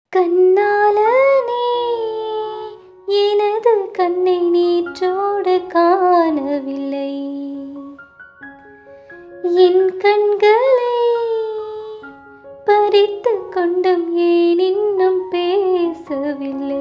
கண்ணாலனே எனது கண்ணை நேற்றோடு காணவில்லை என் கண்களை பறித்து கொண்டும் ஏன் இன்னும் பேசவில்லை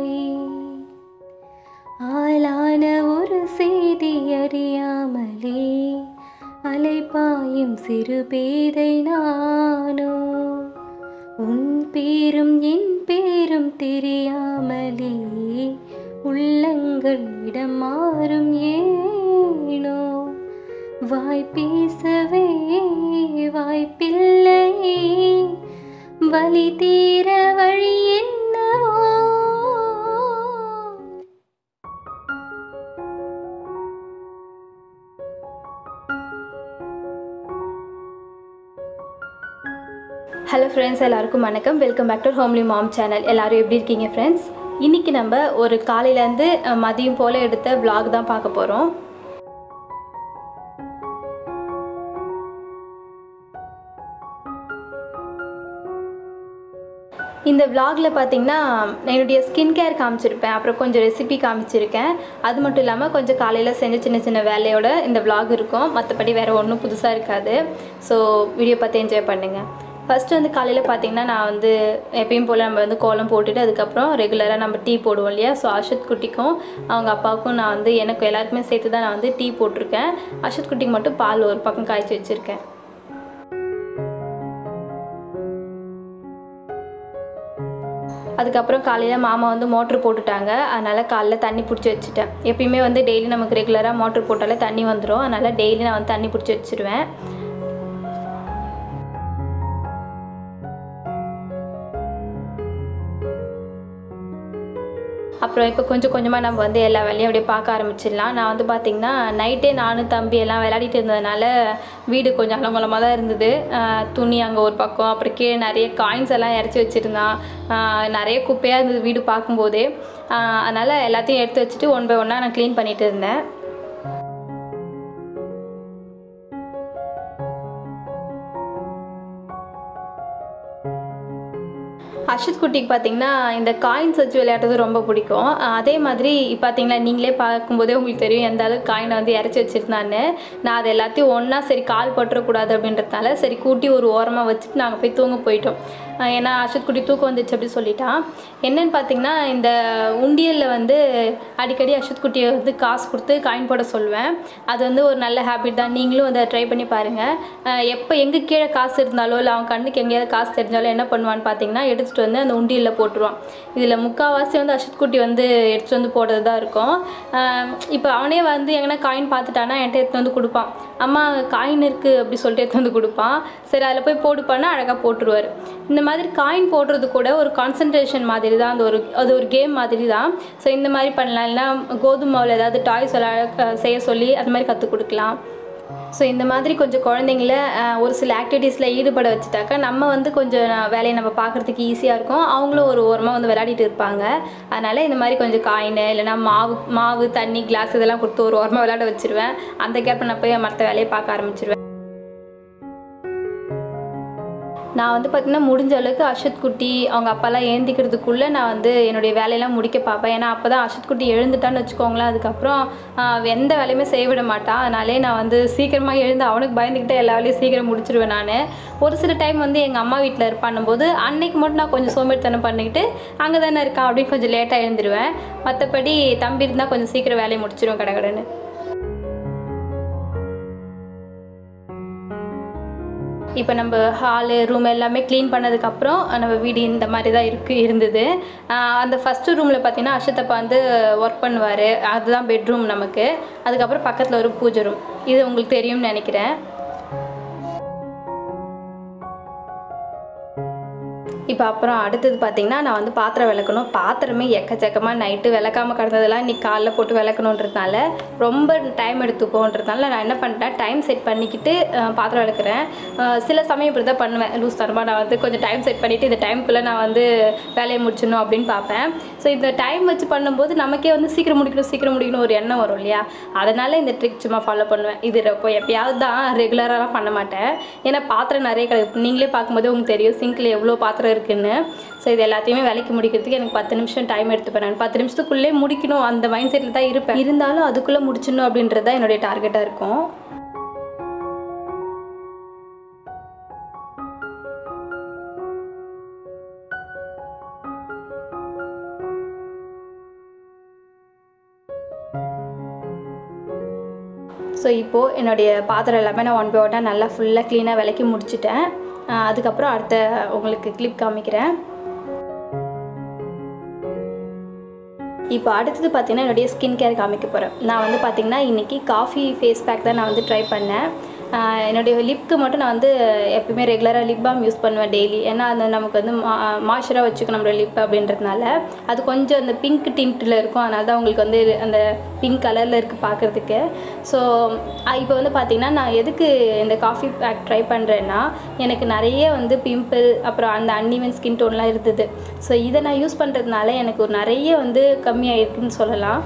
ஆளான ஒரு செய்தி அறியாமலே அலைபாயும் சிறு பேதை நானோ உன் பேரும் என் பேரும் தெரியாமலே உள்ளங்கள் இடம் மாறும் ஏனோ வாய் பேசவே வாய்ப்பில்லையே வலி தீர வழி என்னவோ ஹலோ ஃப்ரெண்ட்ஸ் எல்லாருக்கும் வணக்கம் welcome back to homely mom channel எல்லாரும் எப்படி இருக்கீங்க ஃப்ரெண்ட்ஸ் இன்றைக்கி நம்ம ஒரு காலையிலேருந்து அஹ், மதியம் போல் எடுத்த vlog தான் பார்க்க போகிறோம் இந்த vlogல பார்த்தீங்கன்னா என்னுடைய ஸ்கின் கேர் காமிச்சிருப்பேன் அப்புறம் கொஞ்சம் ரெசிபி காமிச்சிருக்கேன் அது மட்டும் இல்லாமல் கொஞ்சம் காலையில் செஞ்ச சின்ன சின்ன வேலையோட இந்த vlog இருக்கும் மற்றபடி வேறு ஒன்றும் புதுசாக இருக்காது ஸோ வீடியோ பார்த்து என்ஜாய் பண்ணுங்கள் ஃபஸ்ட்டு வந்து காலையில் பார்த்தீங்கன்னா நான் வந்து எப்பயும் போல் நம்ம வந்து கோலம் போட்டுட்டு அதுக்கப்புறம் ரெகுலராக நம்ம டீ போடுவோம் இல்லையா ஸோ அஷத் குட்டிக்கும் அவங்க அப்பாவுக்கும் நான் வந்து எனக்கு எல்லாருக்குமே சேர்த்து தான் நான் வந்து டீ போட்டிருக்கேன் அஷத் குட்டிக்கு மட்டும் பால் ஒரு பக்கம் காய்ச்சி வச்சுருக்கேன் அதுக்கப்புறம் காலையில் மாமா வந்து மோட்ரு போட்டுட்டாங்க அதனால் காலைல தண்ணி பிடிச்சி வச்சுட்டேன் எப்பயுமே வந்து டெய்லி நமக்கு ரெகுலராக மோட்ரு போட்டாலே தண்ணி வந்துடும் அதனால் டெய்லி நான் வந்து தண்ணி பிடிச்சி வச்சுருவேன் அப்புறம் இப்போ கொஞ்சம் கொஞ்சமாக நம்ம வந்து எல்லா வேலையும் அப்படியே பார்க்க ஆரம்பிச்சிடலாம் நான் வந்து பார்த்திங்கன்னா நைட்டே நானும் தம்பி எல்லாம் விளையாடிட்டு இருந்ததுனால வீடு கொஞ்சம் அலங்கோலமாக தான் இருந்தது ஆஹ் துணி அங்கே ஒரு பக்கம் அப்புறம் கீழே நிறைய காயின்ஸ் எல்லாம் இறச்சி வச்சுருந்தான் ஆஹ் நிறைய குப்பையாக இருந்தது வீடு பார்க்கும்போதே ஆஹ் அதனால் எல்லாத்தையும் எடுத்து வச்சுட்டு ஒன் பை ஒன்னாக நான் க்ளீன் பண்ணிட்டு இருந்தேன் அர்ஷித் குட்டிக்கு பார்த்தீங்கன்னா இந்த காயின்ஸ் வச்சு விளையாடுறது ரொம்ப பிடிக்கும் அஹ் அதே மாதிரி பார்த்தீங்களா நீங்களே பார்க்கும்போதே உங்களுக்கு தெரியும் எந்த அளவுக்கு காயினை வந்து இறச்சி வச்சுருந்தான்னு நான் அது எல்லாத்தையும் ஒன்றா சரி கால் பற்றக்கூடாது அப்படின்றதுனால சரி கூட்டி ஒரு ஓரமாக வச்சுட்டு நாங்கள் போய் தூங்க போயிட்டோம் அஹ் ஏன்னா அர்ஷித் குட்டி தூக்கம் வந்துச்சு அப்படி சொல்லிட்டான் என்னன்னு பார்த்தீங்கன்னா இந்த உண்டியலில் வந்து அடிக்கடி அர்ஷித் குட்டியை வந்து காசு கொடுத்து காயின் போட சொல்லுவேன் அது வந்து ஒரு நல்ல ஹேபிட் தான் நீங்களும் அதை ட்ரை பண்ணி பாருங்கள் எப்போ எங்கே கீழே காசு இருந்தாலோ இல்லை அவன் கண்ணுக்கு எங்கேயாவது காசு தெரிஞ்சாலோ என்ன பண்ணுவான்னு பார்த்தீங்கன்னா எடுத்துகிட்டு வந்து அந்த உண்டியலில் போட்டுருவான் இதில் முக்கால்வாசி வந்து அஷித் குட்டி வந்து எடுத்துகிட்டு வந்து போடுறது தான் இருக்கும் இப்போ அவனே வந்து எங்கன்னா காயின் பார்த்துட்டானா என்கிட்ட எடுத்து வந்து கொடுப்பான் அம்மா காயின் இருக்குது அப்படி சொல்லிட்டு எடுத்து வந்து கொடுப்பான் சரி அதில் போய் போடுப்பான்னா அழகாக போட்டுருவார் இந்த மாதிரி காயின் போடுறது கூட ஒரு கான்சன்ட்ரேஷன் மாதிரி தான் அந்த ஒரு அது ஒரு கேம் மாதிரி தான் ஸோ இந்த மாதிரி பண்ணலாம் இல்லைன்னா கோதுமை மாவில் ஏதாவது டாய்ஸ் செய்ய சொல்லி அது மாதிரி கற்றுக் கொடுக்கலாம் ஸோ இந்த மாதிரி கொஞ்சம் குழந்தைங்கள அஹ், ஒரு சில ஆக்டிவிட்டீஸில் ஈடுபட வச்சுட்டாக்கா நம்ம வந்து கொஞ்சம் வேலையை நம்ம பார்க்குறதுக்கு ஈஸியாக இருக்கும் அவங்களும் ஒரு ஓரமாக வந்து விளையாடிட்டு இருப்பாங்க அதனால் இந்த மாதிரி கொஞ்சம் காயின் இல்லைனா மாவு மாவு தண்ணி கிளாஸ் இதெல்லாம் கொடுத்து ஒரு ஓரமாக விளையாட வச்சிருவேன் அந்த கேப்பில் நான் போய் மற்ற வேலையை பார்க்க ஆரம்பிச்சிருவேன் நான் வந்து பார்த்திங்கன்னா முடிஞ்ச அளவுக்கு அஷத் குட்டி அவங்க அப்பாலாம் ஏந்திக்கிறதுக்குள்ளே நான் வந்து என்னுடைய வேலையெல்லாம் முடிக்க பார்ப்பேன் ஏன்னா அப்போ தான் அஷத் குட்டி எழுந்துட்டான்னு வச்சுக்கோங்களேன் அதுக்கப்புறம் ஆஹ், எந்த வேலையுமே செய்ய விட மாட்டான் அதனாலே நான் வந்து சீக்கிரமாக எழுந்து அவனுக்கு பயந்துக்கிட்டே எல்லா வேலையும் சீக்கிரம் முடிச்சிருவேன் நான் ஒரு சில டைம் வந்து எங்கள் அம்மா வீட்டில் இருப்பான்னும் போது அன்னைக்கு மட்டும் நான் கொஞ்சம் சோம்பேறித்தனம் பண்ணிக்கிட்டு அங்கே தானே இருக்கான் அப்படின்னு கொஞ்சம் லேட்டாக எழுந்துருவேன் மற்றபடி தம்பி இருந்தால் கொஞ்சம் சீக்கிரம் வேலையை முடிச்சிருவேன் கடகடன்னு இப்போ நம்ம ஹாலு ரூம் எல்லாமே க்ளீன் பண்ணதுக்கப்புறம் நம்ம வீடு இந்த மாதிரி தான் இருக்கு இருந்தது ஆஹ் அந்த ஃபஸ்ட்டு ரூமில் பார்த்தீங்கன்னா அஷத்தப்பா வந்து ஒர்க் பண்ணுவார் அதுதான் பெட்ரூம் நமக்கு அதுக்கப்புறம் பக்கத்தில் ஒரு பூஜை ரூம் இது உங்களுக்கு தெரியும்னு நினைக்கிறேன் இப்போ அப்புறம் அடுத்தது பார்த்தீங்கன்னா நான் வந்து பாத்திரம் விளக்கணும் பாத்திரமே எக்கச்சக்கமாக நைட்டு விளக்காமல் கிடந்ததெல்லாம் இன்னைக்கு காலைல போட்டு விளக்கணுன்றதுனால ரொம்ப டைம் எடுத்துக்கோன்றதுனால நான் என்ன பண்ணிட்டேன் டைம் செட் பண்ணிக்கிட்டு அஹ், பாத்திரம் விளக்குறேன் அஹ், சில சமயம் இப்படி தான் பண்ணுவேன் லூஸ் தரமாக நான் வந்து கொஞ்சம் டைம் செட் பண்ணிவிட்டு இந்த டைமுக்குள்ளே நான் வந்து வேலையை முடிச்சிடணும் அப்படின்னு பார்ப்பேன் ஸோ இந்த டைம் வச்சு பண்ணும்போது நமக்கே வந்து சீக்கிரம் முடிக்கணும் சீக்கிரம் முடிக்கணும் ஒரு எண்ணம் வரும் இல்லையா அதனால் இந்த ட்ரிக் சும்மா ஃபாலோ பண்ணுவேன் இது இப்போ எப்பயாவது தான் ரெகுலராலாம் பண்ண மாட்டேன் ஏன்னா பாத்திரம் நிறைய கிடக்கு நீங்களே பார்க்கும்போது உங்களுக்கு தெரியும் சிங்கில் எவ்வளோ பாத்திரம் இருக்குன்னு ஸோ இது எல்லாத்தையுமே விலைக்கு முடிக்கிறதுக்கு எனக்கு பத்து நிமிஷம் டைம் எடுத்துப்பேன் நான் பத்து நிமிஷத்துக்குள்ளே முடிக்கணும் அந்த மைண்ட் செட்டில் தான் இருப்பேன் இருந்தாலும் அதுக்குள்ளே முடிச்சிடணும் அப்படின்றது தான் என்னுடைய டார்கெட்டாக இருக்கும் ஸோ இப்போது என்னுடைய பாத்திரம் எல்லாமே நான் ஒன் பை ஒன்னாக நல்லா ஃபுல்லாக க்ளீனாக விளக்கி முடிச்சிட்டேன் ஆஹ் அதுக்கப்புறம் அடுத்த உங்களுக்கு கிளிப் காமிக்கிறேன் இப்போ அடுத்தது பார்த்தீங்கன்னா என்னுடைய ஸ்கின் கேர் காமிக்க போகிறேன் நான் வந்து பார்த்தீங்கன்னா இன்றைக்கி காஃபி ஃபேஸ் பேக் தான் நான் வந்து ட்ரை பண்ணேன் ஆஹ் என்னுடைய லிப்க்கு மட்டும் நான் வந்து எப்பயுமே ரெகுலராக லிப் பாம் யூஸ் பண்ணுவேன் டெய்லி ஏன்னா அது நமக்கு வந்து மாய்ச்சராக வச்சுக்கணும் நம்மளோட லிப் அப்படின்றதுனால அது கொஞ்சம் அந்த பிங்க் டிண்ட்டில் இருக்கும் அதனால தான் உங்களுக்கு வந்து அந்த பிங்க் கலரில் இருக்குது பார்க்குறதுக்கு ஸோ இப்போ வந்து பார்த்திங்கன்னா நான் எதுக்கு இந்த காஃபி பேக் ட்ரை பண்ணுறேன்னா எனக்கு நிறைய வந்து பிம்பிள் அப்புறம் அந்த அன்இவன் ஸ்கின் டோன்லாம் இருந்தது ஸோ இதை நான் யூஸ் பண்ணுறதுனால எனக்கு ஒரு நிறைய வந்து கம்மியாயிருக்குன்னு சொல்லலாம்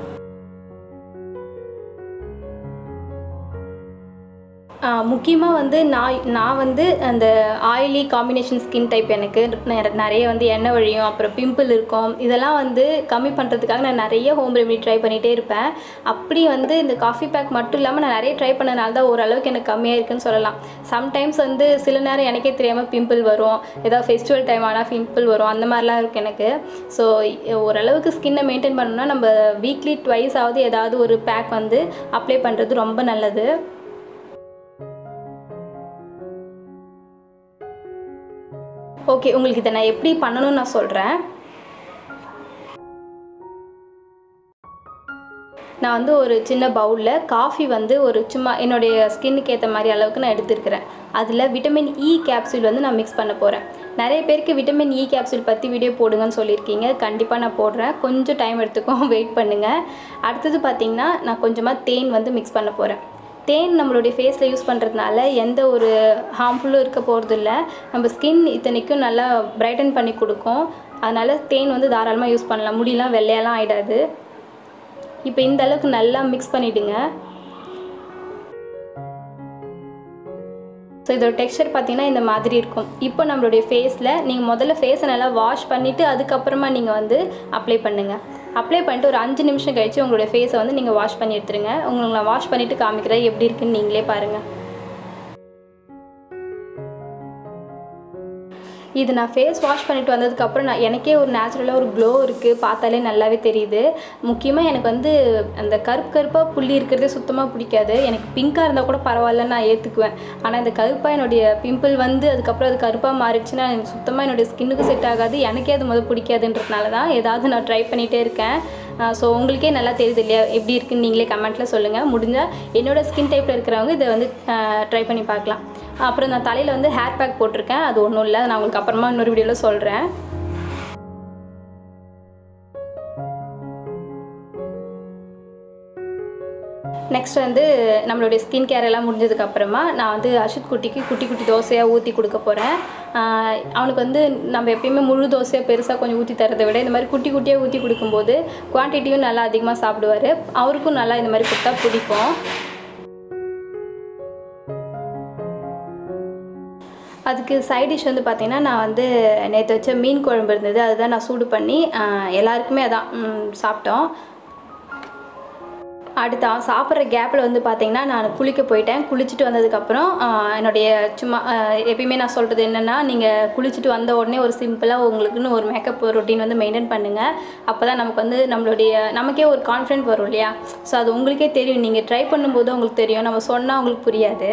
முக்கியமாக வந்து நான் நான் வந்து அந்த ஆயிலி காம்பினேஷன் ஸ்கின் டைப் எனக்கு நிற- நிறைய வந்து எண்ணெய் வழியும் அப்புறம் பிம்பிள் இருக்கும் இதெல்லாம் வந்து கம்மி பண்ணுறதுக்காக நான் நிறைய ஹோம் ரெமெடி ட்ரை பண்ணிகிட்டே இருப்பேன் அப்படி வந்து இந்த காஃபி பேக் மட்டும் இல்லாமல் நான் நிறைய ட்ரை பண்ணனால தான் ஓரளவுக்கு எனக்கு கம்மியாக இருக்குன்னு சொல்லலாம் சம்டைம்ஸ் வந்து சில நேரம் எனக்கே தெரியாமல் பிம்பிள் வரும் ஏதாவது ஃபெஸ்டிவல் டைம் ஆனால் பிம்பிள் வரும் அந்த மாதிரிலாம் இருக்குது எனக்கு ஸோ ஓரளவுக்கு ஸ்கின்னை மெயின்டைன் பண்ணணும்னா நம்ம வீக்லி ட்வைஸ் ஆகுது ஏதாவது ஒரு பேக் வந்து அப்ளை பண்ணுறது ரொம்ப நல்லது ஓகே உங்களுக்கு இதை நான் எப்படி பண்ணணும்னு நான் சொல்கிறேன் நான் வந்து ஒரு சின்ன பவுலில் காஃபி வந்து ஒரு சும்மா என்னுடைய ஸ்கின்னுக்கு ஏற்ற மாதிரி அளவுக்கு நான் எடுத்துருக்கிறேன் அதில் விட்டமின் இ கேப்சூல் வந்து நான் மிக்ஸ் பண்ண போகிறேன் நிறைய பேருக்கு விட்டமின் இ கேப்சூல் பற்றி வீடியோ போடுங்கன்னு சொல்லியிருக்கீங்க கண்டிப்பாக நான் போடுறேன் கொஞ்சம் டைம் எடுத்துக்கும் வெயிட் பண்ணுங்கள் அடுத்தது பார்த்திங்கன்னா நான் கொஞ்சமாக தேன் வந்து மிக்ஸ் பண்ண போகிறேன் தேன் நம்மளுடைய ஃபேஸில் யூஸ் பண்ணுறதுனால எந்த ஒரு ஹார்ம்ஃபுல்லும் இருக்க போகிறதில்ல நம்ம ஸ்கின் இத்தனைக்கும் நல்லா பிரைட்டன் பண்ணி கொடுக்கும் அதனால் தேன் வந்து தாராளமாக யூஸ் பண்ணலாம் முடியெல்லாம் வெள்ளையெல்லாம் ஆகிடாது இப்போ இந்த அளவுக்கு நல்லா மிக்ஸ் பண்ணிவிடுங்க ஸோ இதோட டெக்ஸ்சர் பார்த்தீங்கன்னா இந்த மாதிரி இருக்கும் இப்போ நம்மளுடைய ஃபேஸில் நீங்கள் முதல்ல ஃபேஸை நல்லா வாஷ் பண்ணிவிட்டு அதுக்கப்புறமா நீங்கள் வந்து அப்ளை பண்ணுங்கள் அப்ளை பண்ணிட்டு ஒரு அஞ்சு நிமிஷம் கழித்து உங்களுடைய ஃபேஸை வந்து நீங்கள் வாஷ் பண்ணி எடுத்துருங்க உங்களுக்கு நான் வாஷ் பண்ணிவிட்டு காமிக்கிறேன் எப்படி இருக்குன்னு நீங்களே பாருங்கள் இது நான் ஃபேஸ் வாஷ் பண்ணிட்டு வந்ததுக்கப்புறம் நான் எனக்கே ஒரு நேச்சுரலாக ஒரு க்ளோ இருக்குது பார்த்தாலே நல்லாவே தெரியுது முக்கியமாக எனக்கு வந்து அந்த கருப்பு கருப்பாக புள்ளி இருக்கிறதே சுத்தமாக பிடிக்காது எனக்கு பிங்காக இருந்தால் கூட பரவாயில்ல நான் ஏற்றுக்குவேன் ஆனால் இந்த கருப்பாக என்னுடைய பிம்பிள் வந்து அதுக்கப்புறம் அது கருப்பாக மாறிடுச்சுன்னா எனக்கு சுத்தமாக என்னுடைய ஸ்கின்னுக்கு செட் ஆகாது எனக்கே அது முதல் பிடிக்காதுன்றதுனால தான் ஏதாவது நான் ட்ரை பண்ணிகிட்டே இருக்கேன் ஸோ உங்களுக்கே நல்லா தெரியுது இல்லையா எப்படி இருக்குன்னு நீங்களே கமெண்ட்டில் சொல்லுங்கள் முடிஞ்சால் என்னோட ஸ்கின் டைப்பில் இருக்கிறவங்க இதை வந்து ட்ரை பண்ணி பார்க்கலாம் அப்புறம் நான் தலையில் வந்து ஹேர் பேக் போட்டிருக்கேன் அது ஒன்றும் இல்லை நான் உங்களுக்கு அப்புறமா இன்னொரு வீடியோவில் சொல்கிறேன் நெக்ஸ்ட் வந்து நம்மளுடைய ஸ்கின் கேர் எல்லாம் முடிஞ்சதுக்கப்புறமா நான் வந்து அஷித் குட்டிக்கு குட்டி குட்டி தோசையாக ஊற்றி கொடுக்க போகிறேன் அவனுக்கு வந்து நம்ம எப்பயுமே முழு தோசையாக பெருசாக கொஞ்சம் ஊற்றி தரதை விட இந்த மாதிரி குட்டி குட்டியாக ஊற்றி கொடுக்கும்போது குவான்டிட்டியும் நல்லா அதிகமாக சாப்பிடுவார் அவருக்கும் நல்லா இந்த மாதிரி கொடுத்தா பிடிக்கும் அதுக்கு சைட் டிஷ் வந்து பார்த்திங்கன்னா நான் வந்து நேற்று வச்ச மீன் குழம்பு இருந்தது அதுதான் நான் சூடு பண்ணி ஆஹ், எல்லாருக்குமே அதான் ம், சாப்பிட்டோம் அடுத்து அவன் சாப்பிட்ற கேப்பில் வந்து பார்த்தீங்கன்னா நான் குளிக்க போயிட்டேன் குளிச்சுட்டு வந்ததுக்கப்புறம் ஆஹ், என்னுடைய சும்மா ஆஹ், எப்பயுமே நான் சொல்கிறது என்னென்னா நீங்கள் குளிச்சுட்டு வந்த உடனே ஒரு சிம்பிளாக உங்களுக்குன்னு ஒரு மேக்கப் ரொட்டீன் வந்து மெயின்டைன் பண்ணுங்கள் அப்போ தான் நமக்கு வந்து நம்மளுடைய நமக்கே ஒரு கான்ஃபிடென்ட் வரும் இல்லையா ஸோ அது உங்களுக்கே தெரியும் நீங்கள் ட்ரை பண்ணும்போது உங்களுக்கு தெரியும் நம்ம சொன்னால் உங்களுக்கு புரியாது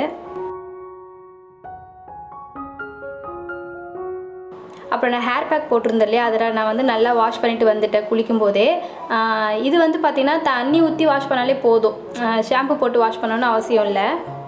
அப்புறம் நான் ஹேர் பேக் போட்டிருந்தேன் இல்லையா அதில் நான் வந்து நல்லா வாஷ் பண்ணிட்டு வந்துட்டேன் குளிக்கும் போதே ஆஹ் இது வந்து பார்த்திங்கன்னா தண்ணி ஊற்றி வாஷ் பண்ணாலே போதும் ஷாம்பு போட்டு வாஷ் பண்ணணும்னு அவசியம் இல்லை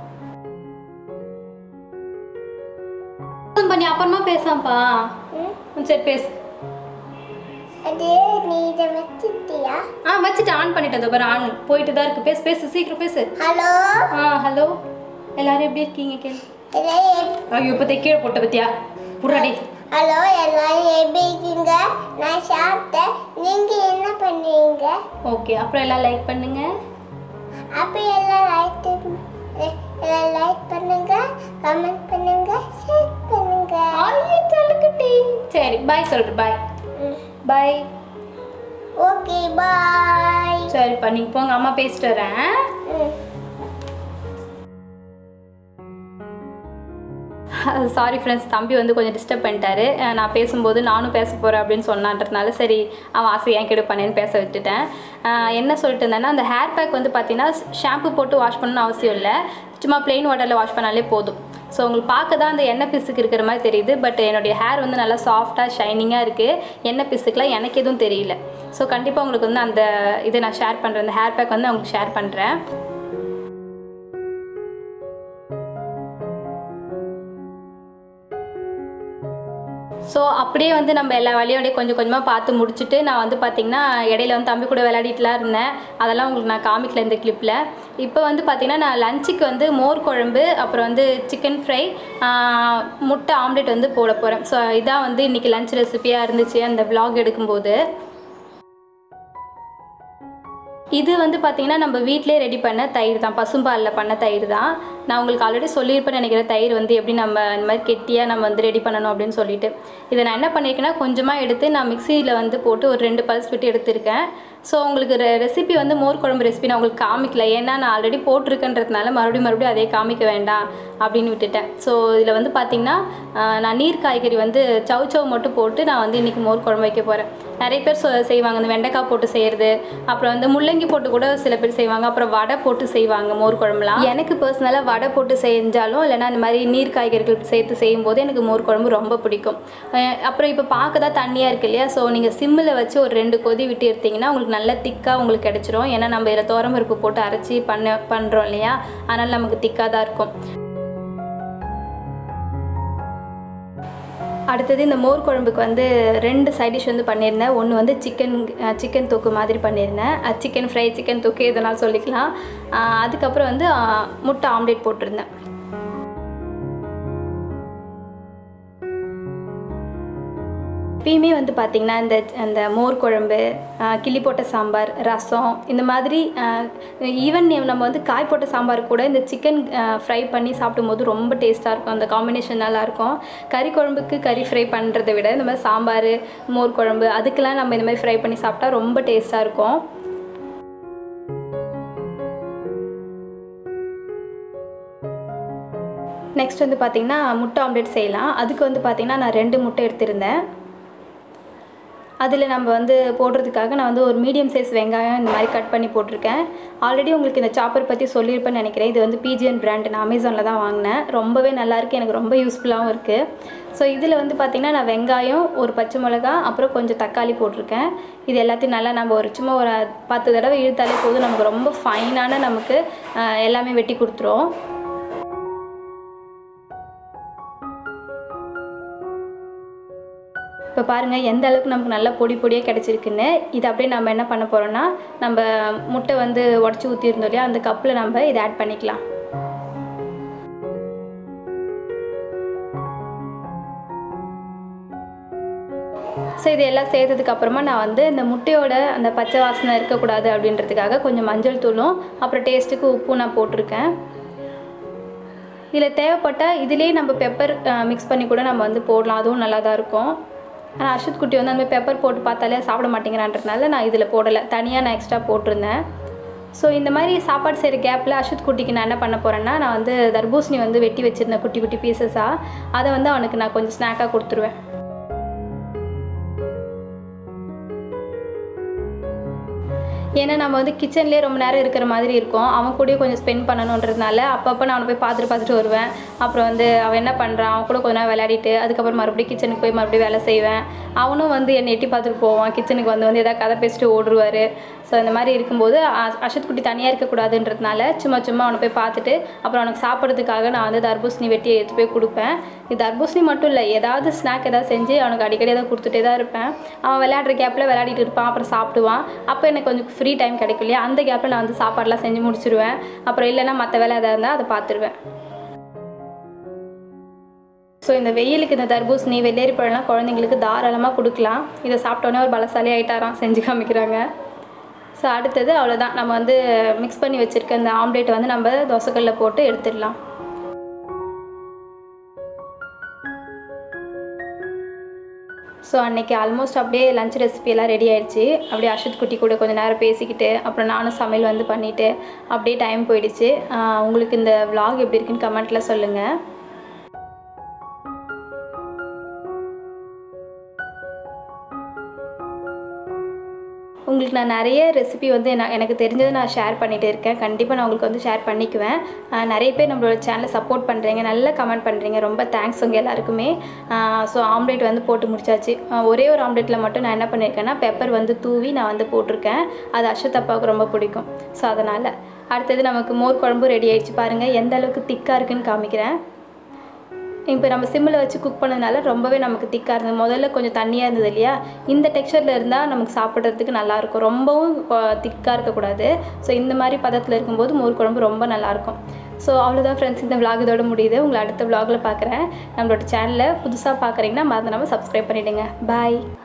பண்ணி அப்புறமா பேசாம்ப்பா சரி பேசு அது நீ இதை வச்சுட்டியா ஆ வச்சுட்டு ஆன் பண்ணிட்டேன் பாரு ஆன் போயிட்டு தான் இருக்கு பேசு பேசு சீக்கிரம் பேசு ஹலோ ஆ ஹலோ எல்லாரும் எப்படி இருக்கீங்க கேள் எல்லாம் ஐயோ இப்போ கீழே போட்ட பத்தியா புறாடி ஹலோ எல்லாரும் எப்படி இருக்கீங்க நான் சாப்பிட்டேன் நீங்க என்ன பண்ணுவீங்க ஓகே அப்புறம் எல்லாம் லைக் பண்ணுங்க அப்போ எல்லாம் லைக் எல்லாம் லைக் பண்ணுங்க கமெண்ட் பண்ணுங்க ஷேர் பண்ணுங்க பாய்ங்க ஐயோ செல்லக்குட்டி சரி பாய் சொல்கிறேன் பாய் பாய் ஓகே பாய் சரிப்பா நீங்கள் போங்க அம்மா பேசிட்டு வரேன் சாரி ஃப்ரெண்ட்ஸ் தம்பி வந்து கொஞ்சம் டிஸ்டர்ப் பண்ணிட்டாரு அஹ் நான் பேசும்போது நானும் பேச போகிறேன் அப்படின்னு சொன்னான்றதுனால சரி அவன் ஆசை ஏன் கெடுப்பானேன்னு பேச விட்டுட்டேன் அஹ் என்ன சொல்லிட்டு இருந்தேன்னா அந்த ஹேர் பேக் வந்து பார்த்தீங்கன்னா ஷாம்பு போட்டு வாஷ் பண்ணணும்னு அவசியம் இல்லை சும்மா plain வாட்டரில் வாஷ் பண்ணாலே போதும் ஸோ உங்களுக்கு பார்க்க தான் அந்த எண்ணெய் பிசுக்கு இருக்கிற மாதிரி தெரியுது பட் என்னுடைய ஹேர் வந்து நல்லா சாஃப்டாக ஷைனிங்காக இருக்குது எண்ணெய் பிசுக்கெலாம் எனக்கு எதுவும் தெரியல ஸோ கண்டிப்பாக உங்களுக்கு வந்து அந்த இதை நான் ஷேர் பண்ணுறேன் அந்த ஹேர் பேக் வந்து உங்களுக்கு ஷேர் பண்ணுறேன் ஸோ அப்படியே வந்து நம்ம எல்லா வேலையும் அப்படியே கொஞ்சம் கொஞ்சமாக பார்த்து முடிச்சுட்டு நான் வந்து பார்த்திங்கன்னா இடையில வந்து தம்பி கூட விளையாடிட்டுலாம் இருந்தேன் அதெல்லாம் உங்களுக்கு நான் காமிக்கல இந்த கிளிப்பில் இப்போ வந்து பார்த்திங்கன்னா நான் லஞ்சுக்கு வந்து மோர் குழம்பு அப்புறம் வந்து சிக்கன் ஃப்ரை முட்டை ஆம்லெட் வந்து போட போகிறேன் ஸோ இதான் வந்து இன்றைக்கி லஞ்ச் ரெசிபியாக இருந்துச்சு அந்த vlog எடுக்கும்போது இது வந்து பார்த்தீங்கன்னா நம்ம வீட்டிலே ரெடி பண்ண தயிர் தான் பசும்பாலில் பண்ண தயிர் தான் நான் உங்களுக்கு ஆல்ரெடி சொல்லியிருப்பேன்னு நினைக்கிறேன் தயிர் வந்து எப்படி நம்ம இந்த மாதிரி கெட்டியாக நம்ம வந்து ரெடி பண்ணணும் அப்படின்னு சொல்லிட்டு இதை நான் என்ன பண்ணியிருக்கேன்னா கொஞ்சமாக எடுத்து நான் மிக்சியில் வந்து போட்டு ஒரு ரெண்டு பல்ஸ் விட்டு எடுத்திருக்கேன் ஸோ உங்களுக்கு ரெ ரெசிபி வந்து மோர் குழம்பு ரெசிபி நான் உங்களுக்கு காமிக்கல ஏன்னா நான் ஆல்ரெடி போட்டிருக்கேன்றதுனால மறுபடியும் மறுபடியும் அதே காமிக்க வேண்டாம் அப்படின்னு விட்டுட்டேன் ஸோ இதில் வந்து பார்த்திங்கன்னா ஆஹ், நான் நீர் காய்கறி வந்து சவு சவு மட்டும் போட்டு நான் வந்து இன்றைக்கி மோர் குழம்பு வைக்க போகிறேன் நிறைய பேர் சொ செய்வாங்க இந்த வெண்டைக்காய் போட்டு செய்கிறது அப்புறம் வந்து முள்ளங்கி போட்டு கூட சில பேர் செய்வாங்க அப்புறம் வடை போட்டு செய்வாங்க மோர் குழம்புலாம் எனக்கு பர்சனலாக வடை போட்டு செஞ்சாலும் இல்லைன்னா இந்த மாதிரி நீர் காய்கறிகள் சேர்த்து செய்யும்போது எனக்கு மோர் குழம்பு ரொம்ப பிடிக்கும் அஹ் அப்புறம் இப்போ பார்க்க தான் தண்ணியாக இருக்கு இல்லையா ஸோ நீங்கள் சிம்மில் வச்சு ஒரு ரெண்டு கொதி விட்டு எடுத்தீங்கன்னா உங்களுக்கு நல்ல திக்காக உங்களுக்கு கிடச்சிரும் ஏன்னா நம்ம இதில் துவரம்பருப்பு போட்டு அரைச்சி பண்ண பண்ணுறோம் இல்லையா அதனால் நமக்கு திக்காக தான் இருக்கும் அடுத்தது இந்த மோர் குழம்புக்கு வந்து ரெண்டு சைட் டிஷ் வந்து பண்ணியிருந்தேன் ஒன்று வந்து சிக்கன் சிக்கன் தொக்கு மாதிரி பண்ணியிருந்தேன் சிக்கன் ஃப்ரை சிக்கன் தொக்கு இதெல்லாம் சொல்லிக்கலாம் அஹ் அதுக்கப்புறம் வந்து அஹ், முட்டை ஆம்லேட் போட்டிருந்தேன் எப்பயுமே வந்து பார்த்திங்கன்னா இந்த அந்த மோர் குழம்பு ஆஹ் கிள்ளி போட்ட சாம்பார் ரசம் இந்த மாதிரி ஈவன் நம்ம வந்து காய் போட்ட சாம்பார் கூட இந்த சிக்கன் ஃப்ரை பண்ணி சாப்பிடும்போது ரொம்ப டேஸ்ட்டாக இருக்கும் அந்த காம்பினேஷன் நல்லாயிருக்கும் கறி குழம்புக்கு கறி ஃப்ரை பண்ணுறதை விட இந்த மாதிரி சாம்பார் மோர் குழம்பு அதுக்கெல்லாம் நம்ம இந்த மாதிரி ஃப்ரை பண்ணி சாப்பிட்டா ரொம்ப டேஸ்ட்டாக இருக்கும் நெக்ஸ்ட் வந்து பார்த்திங்கன்னா முட்டை ஆம்லேட் செய்யலாம் அதுக்கு வந்து பார்த்திங்கன்னா நான் ரெண்டு முட்டை எடுத்திருந்தேன் அதில் நம்ம வந்து போடுறதுக்காக நான் வந்து ஒரு மீடியம் சைஸ் வெங்காயம் இந்த மாதிரி கட் பண்ணி போட்டிருக்கேன் ஆல்ரெடி உங்களுக்கு இந்த சாப்பர் பற்றி சொல்லியிருப்பேன்னு நினைக்கிறேன் இது வந்து பிஜிஎன் பிராண்ட் நான் அமேசானில் தான் வாங்கினேன் ரொம்பவே நல்லாயிருக்கு எனக்கு ரொம்ப யூஸ்ஃபுல்லாகவும் இருக்குது ஸோ இதில் வந்து பார்த்திங்கன்னா நான் வெங்காயம் ஒரு பச்சை மிளகா அப்புறம் கொஞ்சம் தக்காளி போட்டிருக்கேன் இது எல்லாத்தையும் நல்லா நம்ம ஒரு சும்மா ஒரு பத்து தடவை இழுத்தாலே போதும் நமக்கு ரொம்ப ஃபைனான நமக்கு ஆஹ், எல்லாமே வெட்டி கொடுத்துரும் இப்போ பாருங்கள் எந்த அளவுக்கு நமக்கு நல்லா பொடி பொடியாக கிடச்சிருக்குன்னு இது அப்படியே நம்ம என்ன பண்ண போகிறோம்னா நம்ம முட்டை வந்து உடச்சி ஊற்றிருந்தோம் இல்லையா அந்த கப்பில் நம்ம இதை ஆட் பண்ணிக்கலாம் ஸோ இது எல்லாம் சேர்த்ததுக்கு அப்புறமா நான் வந்து இந்த முட்டையோட அந்த பச்சை வாசனை இருக்கக்கூடாது அப்படின்றதுக்காக கொஞ்சம் மஞ்சள் தூளும் அப்புறம் டேஸ்ட்டுக்கு உப்பும் நான் போட்டிருக்கேன் இதில் தேவைப்பட்டால் இதிலே நம்ம பெப்பர் மிக்ஸ் பண்ணி கூட நம்ம வந்து போடலாம் அதுவும் நல்லா தான் இருக்கும் ஆனால் அர்ஷத் குட்டி வந்து அந்த மாதிரி பெப்பர் போட்டு பார்த்தாலே சாப்பிட மாட்டேங்கிறான்றதுனால நான் இதில் போடலை தனியாக நான் எக்ஸ்ட்ரா போட்டிருந்தேன் ஸோ இந்த மாதிரி சாப்பாடு செய்கிற கேப்பில் அர்ஷத் குட்டிக்கு நான் என்ன பண்ண போகிறேன்னா நான் வந்து தர்பூசணி வந்து வெட்டி வச்சுருந்தேன் குட்டி குட்டி பீசஸாக அதை வந்து அவனுக்கு நான் கொஞ்சம் ஸ்நாக்காக கொடுத்துருவேன் ஏன்னா நம்ம வந்து கிச்சன்லேயே ரொம்ப நேரம் இருக்கிற மாதிரி இருக்கும் அவன் கூடயும் கொஞ்சம் ஸ்பெண்ட் பண்ணணுன்றதுனால அப்பப்போ நான் அவனை போய் பார்த்துட்டு பார்த்துட்டு வருவேன் அப்புறம் வந்து அவன் என்ன பண்ணுறான் அவன் கூட கொஞ்ச நேரம் விளையாடிட்டு அதுக்கப்புறம் மறுபடியும் கிச்சனுக்கு போய் மறுபடியும் வேலை செய்வேன் அவனும் வந்து என்னை எட்டி பார்த்துட்டு போவான் கிச்சனுக்கு வந்து வந்து எதாவது கதை பேசிட்டு ஓடுருவார் ஸோ இந்த மாதிரி இருக்கும்போது அ- அஷத் குட்டி தனியாக இருக்கக்கூடாதுன்றதுனால சும்மா சும்மா அவனை போய் பார்த்துட்டு அப்புறம் அவனுக்கு சாப்பிட்றதுக்காக நான் வந்து தர்பூசணி வெட்டி எடுத்து போய் கொடுப்பேன் இது தர்பூசணி மட்டும் இல்லை ஏதாவது ஸ்நாக் ஏதாவது செஞ்சு அவனுக்கு அடிக்கடி ஏதாவது கொடுத்துட்டே தான் இருப்பேன் அவன் விளையாடுற கேப்பில் விளையாடிட்டு இருப்பான் அப்புறம் சாப்பிடுவான் அப்போ எனக்கு கொஞ்சம் ஃப்ரீ டைம் கிடைக்கும் இல்லையா அந்த கேப்பில் நான் வந்து சாப்பாடுலாம் செஞ்சு முடிச்சிருவேன் அப்புறம் இல்லைன்னா மற்ற வேலை எதாவது இருந்தால் அதை பார்த்துருவேன் ஸோ இந்த வெயிலுக்கு இந்த தர்பூசணி வெள்ளேரி பழம்லாம் குழந்தைங்களுக்கு தாராளமாக கொடுக்கலாம் இதை சாப்பிட்டோன்னே ஒரு பலசாலி ஆயிட்டாராம் செஞ்சு காமிக்கிறாங்க ஸோ அடுத்தது அவ்வளோதான் நம்ம வந்து மிக்ஸ் பண்ணி வச்சுருக்க இந்த ஆம்லேட் வந்து நம்ம தோசைக்கல்லில் போட்டு எடுத்துடலாம் ஸோ அன்னைக்கு ஆல்மோஸ்ட் அப்படியே லஞ்ச் ரெசிபி எல்லாம் ரெடி ஆயிடுச்சு அப்படியே அஷித் குட்டி கூட கொஞ்சம் நேரம் பேசிக்கிட்டு அப்புறம் நானும் சமையல் வந்து பண்ணிவிட்டு அப்படியே டைம் போயிடுச்சு ஆஹ் உங்களுக்கு இந்த vlog எப்படி இருக்குன்னு கமெண்ட்டில் சொல்லுங்கள் உங்களுக்கு நான் நிறைய ரெசிபி வந்து நான் எனக்கு தெரிஞ்சதை நான் ஷேர் பண்ணிகிட்டே இருக்கேன் கண்டிப்பாக நான் உங்களுக்கு வந்து ஷேர் பண்ணிக்குவேன் ஆஹ் நிறைய பேர் நம்மளோட சேனலை சப்போர்ட் பண்ணுறீங்க நல்லா கமெண்ட் பண்ணுறீங்க ரொம்ப தேங்க்ஸ் உங்கள் எல்லாருக்குமே ஸோ ஆம்லேட் வந்து போட்டு முடிச்சாச்சு ஆஹ் ஒரே ஒரு ஆம்லேட்டில் மட்டும் நான் என்ன பண்ணியிருக்கேன்னா பெப்பர் வந்து தூவி நான் வந்து போட்டிருக்கேன் அது அஷத் அப்பாவுக்கு ரொம்ப பிடிக்கும் ஸோ அதனால் அடுத்தது நமக்கு மோர் குழம்பு ரெடி ஆயிடுச்சு பாருங்கள் எந்த அளவுக்கு திக்காக இருக்குன்னு காமிக்கிறேன் இப்போ நம்ம சிம்மில் வச்சு குக் பண்ணதுனால ரொம்பவே நமக்கு திக்காக இருந்தது முதல்ல கொஞ்சம் தண்ணியாக இருந்தது இல்லையா இந்த டெக்ஸ்சரில் இருந்தால் நமக்கு சாப்பிட்றதுக்கு நல்லாயிருக்கும் ரொம்பவும் திக்காக இருக்கக்கூடாது ஸோ இந்த மாதிரி பதத்தில் இருக்கும்போது மோர் குழம்பு ரொம்ப நல்லாயிருக்கும் ஸோ அவ்வளோதான் ஃப்ரெண்ட்ஸ் இந்த vlog இதோட முடியுது உங்களை அடுத்த vlogல பார்க்குறேன் நம்மளோட சேனலை புதுசாக பார்க்குறீங்கன்னா மறந்துடாமல் சப்ஸ்கிரைப் பண்ணிவிடுங்க பாய்